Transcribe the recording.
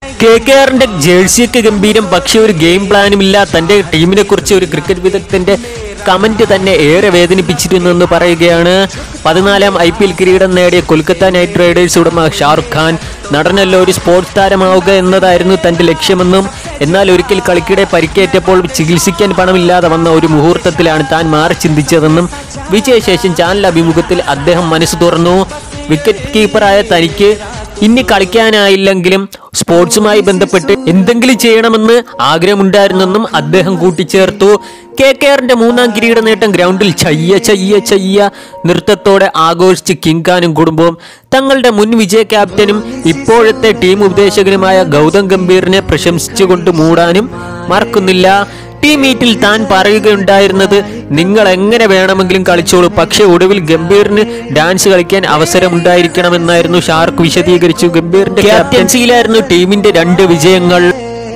K K ആറിന്റെ ജേഴ്സിയൊക്കെ ഗംഭീരം പക്ഷെ ഒരു ഗെയിം പ്ലാനും ഇല്ല തന്റെ ടീമിനെ കുറിച്ച് ഒരു ക്രിക്കറ്റ് വിദഗ്ധന്റെ കമന്റ് തന്നെ ഏറെ വേദനിപ്പിച്ചിരുന്നു എന്ന് പറയുകയാണ് പതിനാലാം ഐ പി എൽ കിരീടം നേടിയ കൊൽക്കത്ത നൈറ്റ് റൈഡേഴ്സ് ഉടമ ഷാറുഖ് ഖാൻ നടനല്ല ഒരു സ്പോർട്സ് താരമാവുക എന്നതായിരുന്നു തന്റെ ലക്ഷ്യമെന്നും എന്നാൽ ഒരിക്കൽ കളിക്കിടെ പരിക്കേറ്റപ്പോൾ ചികിത്സിക്കാൻ പണമില്ലാതെ വന്ന ഒരു മുഹൂർത്തത്തിലാണ് താൻ മാറി ചിന്തിച്ചതെന്നും വിജയശേഷം ചാനൽ അഭിമുഖത്തിൽ അദ്ദേഹം മനസ്സ് തുറന്നു വിക്കറ്റ് കീപ്പറായ തനിക്ക് ഇനി കളിക്കാനായില്ലെങ്കിലും സ്പോർട്സുമായി ബന്ധപ്പെട്ട് എന്തെങ്കിലും ചെയ്യണമെന്ന് ആഗ്രഹമുണ്ടായിരുന്നെന്നും അദ്ദേഹം കൂട്ടിച്ചേർത്തു കെ കെ ആറിന്റെ മൂന്നാം കിരീട നേട്ടം ഗ്രൗണ്ടിൽ ചയ്യ ചയ്യ ചയ്യ നൃത്തത്തോടെ ആഘോഷിച്ച് കിങ്കാനും കുടുംബവും തങ്ങളുടെ മുൻ വിജയ ക്യാപ്റ്റനും ഇപ്പോഴത്തെ ടീം ഉപദേശകനുമായ ഗൗതം ഗംഭീറിനെ പ്രശംസിച്ചുകൊണ്ട് മൂടാനും മറക്കുന്നില്ല ടീം മീറ്റിൽ താൻ പറയുകയുണ്ടായിരുന്നത് നിങ്ങൾ എങ്ങനെ വേണമെങ്കിലും കളിച്ചോളൂ പക്ഷെ ഒടുവിൽ ഗംഭീറിന് ഡാൻസ് കളിക്കാൻ അവസരമുണ്ടായിരിക്കണമെന്നായിരുന്നു ഷാർക്ക് വിശദീകരിച്ചു ഗംഭീറിന്റെ ക്യാപ്റ്റൻസിയിലായിരുന്നു ടീമിന്റെ രണ്ട് വിജയങ്ങൾ